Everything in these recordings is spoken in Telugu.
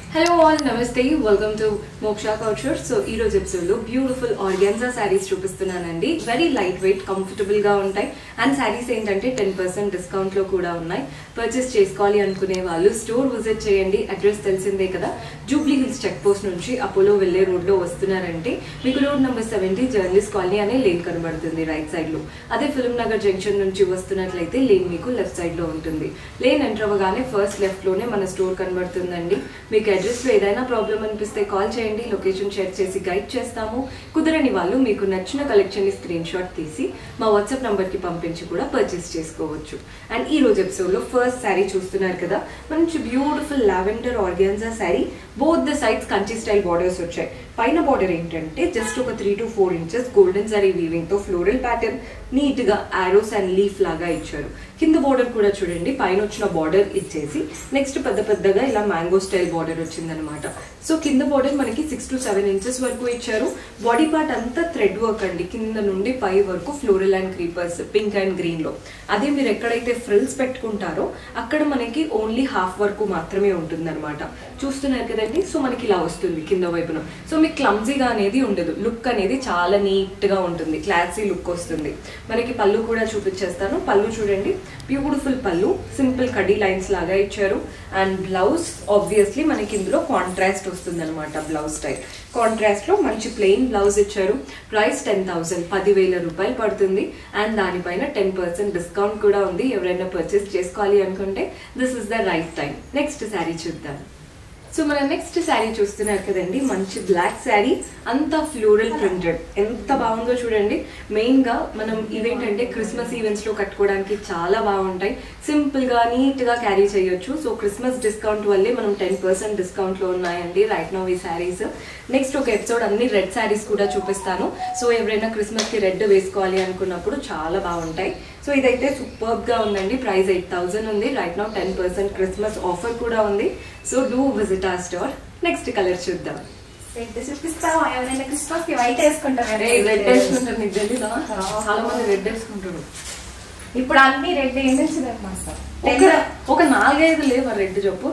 హలో ఆల్ నమస్తే welcome to Moksha culture so ఈ రోజు ఎపిసోడ్ లో బ్యూటిఫుల్ ఆర్గాన్జా శారీస్ చూపిస్తున్నానండి వెరీ లైట్ వెయిట్ కంఫర్టబుల్ గా ఉంటాయి అండ్ శారీస్ ఏంటంటే టెన్ పర్సెంట్ డిస్కౌంట్ లో కూడా ఉన్నాయి పర్చేస్ చేసుకోవాలి అనుకునే వాళ్ళు స్టోర్ విజిట్ చేయండి అడ్రస్ తెలిసిందే కదా జూబ్లీ హిల్స్ చెక్ పోస్ట్ నుంచి అపోలో వెళ్లే రోడ్ లో వస్తున్నారంటే మీకు road number seventy journalist colony అనే లేన్ కనబడుతుంది రైట్ సైడ్ లో అదే ఫిల్మ్ నగర్ జంక్షన్ నుంచి వస్తున్నట్లయితే లేన్ మీకు లెఫ్ట్ సైడ్ లో ఉంటుంది లేన్ ఎంటర్ అవ్వగానే ఫస్ట్ లెఫ్ట్ లోనే మన స్టోర్ కనబడుతుందండి మీకు అడ్రస్ లో ఏదైనా ప్రాబ్లం అనిపిస్తే కాల్ చేయండి లొకేషన్ షేర్ చేసి గైడ్ చేస్తాము కుదరని వాళ్ళు మీకు నచ్చిన కలెక్షన్ ని స్క్రీన్ షాట్ తీసి మా వాట్సాప్ నంబర్ కి పంపించి కూడా పర్చేస్ చేసుకోవచ్చు అండ్ ఈ రోజు ఎపిసోడ్ లో ఫస్ట్ శారీ చూస్తున్నారు కదా మంచి beautiful lavender organza sari both the sides Kanchi style borders వచ్చాయి పైన బార్డర్ ఏంటంటే జస్ట్ ఒక three to four inches golden zari weaving తో ఫ్లోరల్ ప్యాటర్న్ నీట్ గా ఆరోస్ అండ్ లీఫ్ లాగా ఇచ్చారు కింద బార్డర్ కూడా చూడండి పైన వచ్చిన బార్డర్ ఇచ్చేసి నెక్స్ట్ పెద్ద పెద్దగా ఇలా మ్యాంగో స్టైల్ బార్డర్ వచ్చిందనమాట సో కింద బార్డర్ మనకి సిక్స్ టు సెవెన్ ఇంచెస్ వరకు ఇచ్చారు బాడీ పార్ట్ అంతా థ్రెడ్ వర్క్ అండి కింద నుండి పై వరకు floral and creepers pink and green లో అదే మీరు ఎక్కడైతే ఫ్రిల్స్ పెట్టుకుంటారో అక్కడ మనకి ఓన్లీ హాఫ్ వరకు మాత్రమే ఉంటుంది చూస్తున్నారు కదండి సో మనకి ఇలా వస్తుంది కింద వైపున సో మీకు క్లమ్జీగా అనేది ఉండదు లుక్ అనేది చాలా నీట్ గా ఉంటుంది క్లాసీ లుక్ వస్తుంది మనకి పళ్ళు కూడా చూపించేస్తాను పళ్ళు చూడండి బ్యూటిఫుల్ పళ్ళు సింపుల్ కడ్డీ లైన్స్ లాగా ఇచ్చారు అండ్ బ్లౌజ్ ఆబ్వియస్లీ మనకి ఇందులో కాంట్రాస్ట్ వస్తుంది అనమాట బ్లౌజ్ స్టైల్ కాంట్రాస్ట్ లో మంచి ప్లెయిన్ బ్లౌజ్ ఇచ్చారు ప్రైస్ టెన్ థౌసండ్ పదివేల రూపాయలు పడుతుంది అండ్ దానిపైన టెన్ పర్సెంట్ డిస్కౌంట్ కూడా ఉంది ఎవరైనా పర్చేస్ చేసుకోవాలి అనుకుంటే this is the right time next sari చూద్దాం సో మన నెక్స్ట్ శారీ చూస్తున్నారు కదండి మంచి బ్లాక్ శారీ అంతా ఫ్లోరల్ ప్రింటెడ్ ఎంత బాగుందో చూడండి మెయిన్ గా మనం ఇవేంటంటే క్రిస్మస్ ఈవెంట్స్ లో కట్టుకోవడానికి చాలా బాగుంటాయి సింపుల్ గా నీట్ గా క్యారీ చేయొచ్చు సో క్రిస్మస్ డిస్కౌంట్ వల్లే మనం టెన్ పర్సెంట్ డిస్కౌంట్ లో ఉన్నాయండి రైట్ నో ఈ శారీస్ నెక్స్ట్ ఒక ఎపిసోడ్ అన్ని రెడ్ శారీస్ కూడా చూపిస్తాను సో ఎవరైనా క్రిస్మస్ కి రెడ్ వేసుకోవాలి అనుకున్నప్పుడు చాలా బాగుంటాయి సో ఇదైతే సూపర్బ్ గా ఉందండి ప్రైస్ ఎయిట్ థౌసండ్ ఉంది right now ten percent Christmas offer కూడా ఉంది సో డూ విజిట్ ఆ స్టోర్ నెక్స్ట్ కలర్ చూద్దాం రెడ్ చూపిస్తావా ఎవరైనా క్రిస్మస్ కి వైట్ వేసుకుంటారు అరే రెడ్ వేసుకుంటారు నీకు తెలీదా చాలా మంది రెడ్ వేసుకుంటారు ఇప్పుడు అన్ని రెడ్ ఏమించింది అనమాట ఒక ఒక నాలుగైదు లేవా రెడ్ చెప్పు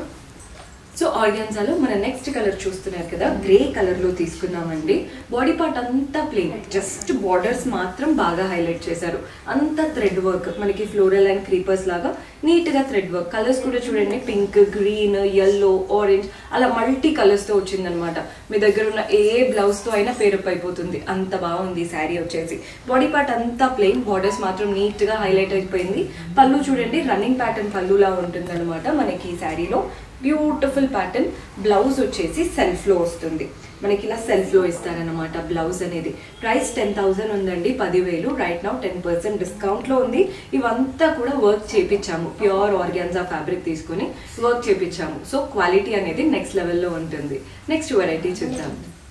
సో ఆర్గాన్జాలో మన నెక్స్ట్ కలర్ చూస్తున్నారు కదా గ్రే కలర్ లో తీసుకున్నామండి బాడీ పార్ట్ అంతా ప్లెయిన్ జస్ట్ బార్డర్స్ మాత్రం బాగా హైలైట్ చేశారు అంతా థ్రెడ్ వర్క్ మనకి ఫ్లోరల్ అండ్ క్రీపర్స్ లాగా నీట్ గా థ్రెడ్ వర్క్ కలర్స్ కూడా చూడండి పింక్ గ్రీన్ ఎల్లో ఆరెంజ్ అలా మల్టీ కలర్స్ తో వచ్చిందనమాట మీ దగ్గర ఉన్న ఏ బ్లౌజ్ తో అయినా పేరప్ అయిపోతుంది అంత బాగుంది ఈ శారీ వచ్చేసి బాడీ పార్ట్ అంతా ప్లెయిన్ బార్డర్స్ మాత్రం నీట్ గా హైలైట్ అయిపోయింది పళ్ళు చూడండి రన్నింగ్ ప్యాటర్న్ పళ్ళులా ఉంటుంది అనమాట మనకి ఈ శారీలో బ్యూటిఫుల్ ప్యాటర్న్ బ్లౌజ్ వచ్చేసి సెల్ఫ్ లో వస్తుంది మనకి ఇలా సెల్ఫ్ లో ఇస్తారనమాట బ్లౌజ్ అనేది ప్రైస్ టెన్ థౌసండ్ ఉందండి పదివేలు right now ten percent discount లో ఉంది ఇవంతా కూడా వర్క్ చేపించాము ప్యూర్ ఆర్గాన్జా ఫ్యాబ్రిక్ తీసుకొని వర్క్ చేపించాము సో క్వాలిటీ అనేది నెక్స్ట్ లెవెల్లో ఉంటుంది నెక్స్ట్ వెరైటీ చూద్దాం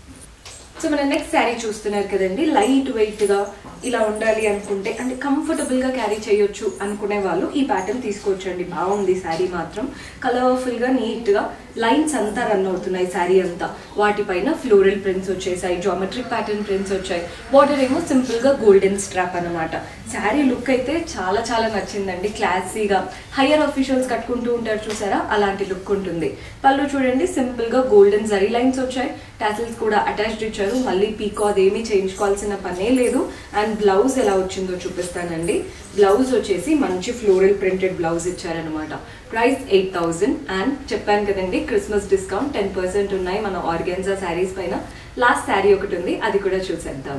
సో మన నెక్స్ట్ శారీ చూస్తున్నారు కదండి లైట్ వెయిట్ గా ఇలా ఉండాలి అనుకుంటే అంటే కంఫర్టబుల్ గా క్యారీ చేయొచ్చు అనుకునే వాళ్ళు ఈ ప్యాటర్న్ తీసుకోవచ్చండి బాగుంది శారీ మాత్రం కలర్ఫుల్ గా నీట్ గా లైన్స్ అంతా రన్ అవుతున్నాయి శారీ అంతా వాటిపైన ఫ్లోరల్ ప్రింట్స్ వచ్చేసాయి జామెట్రిక్ ప్యాటర్న్ ప్రింట్స్ వచ్చాయి బార్డర్ ఏమో సింపుల్ గా గోల్డెన్ స్ట్రాప్ అనమాట శారీ లుక్ అయితే చాలా చాలా నచ్చిందండి క్లాసీగా హయ్యర్ అఫీషియల్స్ కట్టుకుంటూ ఉంటారు చూసారా అలాంటి లుక్ ఉంటుంది పళ్ళు చూడండి సింపుల్ గా గోల్డెన్ జరీ లైన్స్ వచ్చాయి టాసిల్స్ కూడా అటాచ్డ్ ఇచ్చారు మళ్ళీ పీకో అదేమీ చేయించుకోవాల్సిన పనే లేదు అండ్ బ్లౌజ్ ఎలా వచ్చిందో చూపిస్తానండి బ్లౌజ్ వచ్చేసి మంచి ఫ్లోరల్ ప్రింటెడ్ బ్లౌజ్ ఇచ్చారనమాట ప్రైస్ ఎయిట్ థౌజండ్ అండ్ చెప్పాను కదండి క్రిస్మస్ డిస్కౌంట్ టెన్ పర్సెంట్ ఉన్నాయి మన ఆర్గాన్జా శారీస్ పైన లాస్ట్ శారీ ఒకటి ఉంది అది కూడా చూసేద్దాం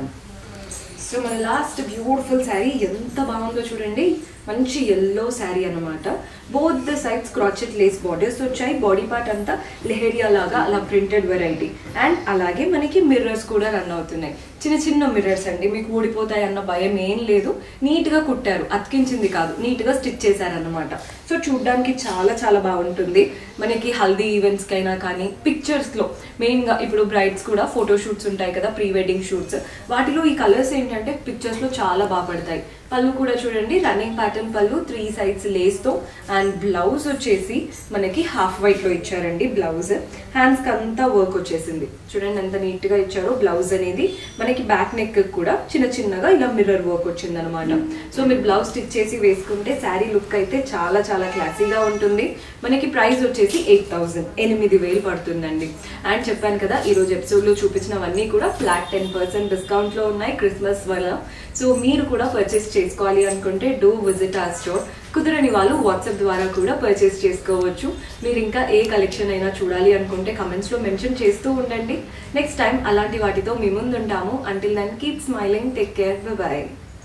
సో మన లాస్ట్ బ్యూటిఫుల్ శారీ ఎంత బాగుందో చూడండి మంచి ఎల్లో శారీ అనమాట both the sides crochet lace borders వచ్చాయి బాడీ పార్ట్ అంతా లెహరియా లాగా అలా ప్రింటెడ్ వెరైటీ అండ్ అలాగే మనకి మిర్రర్స్ కూడా రన్ అవుతున్నాయి చిన్న చిన్న మిర్రర్స్ అండి మీకు ఊడిపోతాయి అన్న భయం ఏం లేదు నీట్ గా కుట్టారు అతికించింది కాదు నీట్ గా స్టిచ్ చేశారనమాట సో చూడ్డానికి చాలా చాలా బాగుంటుంది మనకి హల్దీ ఈవెంట్స్ కైనా కానీ పిక్చర్స్ లో మెయిన్ గా ఇప్పుడు బ్రైడ్స్ కూడా ఫోటో షూట్స్ ఉంటాయి కదా ప్రీ వెడ్డింగ్ షూట్స్ వాటిలో ఈ కలర్స్ ఏంటంటే పిక్చర్స్ లో చాలా బాగా పడతాయి పళ్ళు కూడా చూడండి running pattern pallu three sides lace తో అండ్ బ్లౌజ్ వచ్చేసి మనకి హాఫ్ వైట్ లో ఇచ్చారండి బ్లౌజ్ హ్యాండ్స్ కి అంతా వర్క్ వచ్చేసింది చూడండి ఎంత నీట్ గా ఇచ్చారో బ్లౌజ్ అనేది మనకి బ్యాక్ నెక్ కూడా చిన్న చిన్నగా ఇలా మిర్రర్ వర్క్ వచ్చింది అనమాట సో మీరు బ్లౌజ్ స్టిచ్ చేసి వేసుకుంటే శారీ లుక్ అయితే చాలా చాలా క్లాసీగా ఉంటుంది మనకి ప్రైస్ వచ్చేసి ఎయిట్ థౌసండ్ ఎనిమిది వేలు పడుతుందండి అండ్ చెప్పాను కదా ఈ రోజు ఎపిసోడ్ లో చూపించినవన్నీ కూడా ఫ్లాట్ టెన్ పర్సెంట్ డిస్కౌంట్ లో ఉన్నాయి క్రిస్మస్ వల్ల సో మీరు కూడా పర్చేస్ చేసుకోవాలి అనుకుంటే డూ విజిట్ ఆ స్టోర్ కుదరని వాళ్ళు వాట్సాప్ ద్వారా కూడా పర్చేస్ చేసుకోవచ్చు మీరు ఇంకా ఏ కలెక్షన్ అయినా చూడాలి అనుకుంటే కమెంట్స్ లో మెన్షన్ చేస్తూ ఉండండి నెక్స్ట్ టైం అలాంటి వాటితో మీ ముందు ఉంటాము until then keep smiling take care by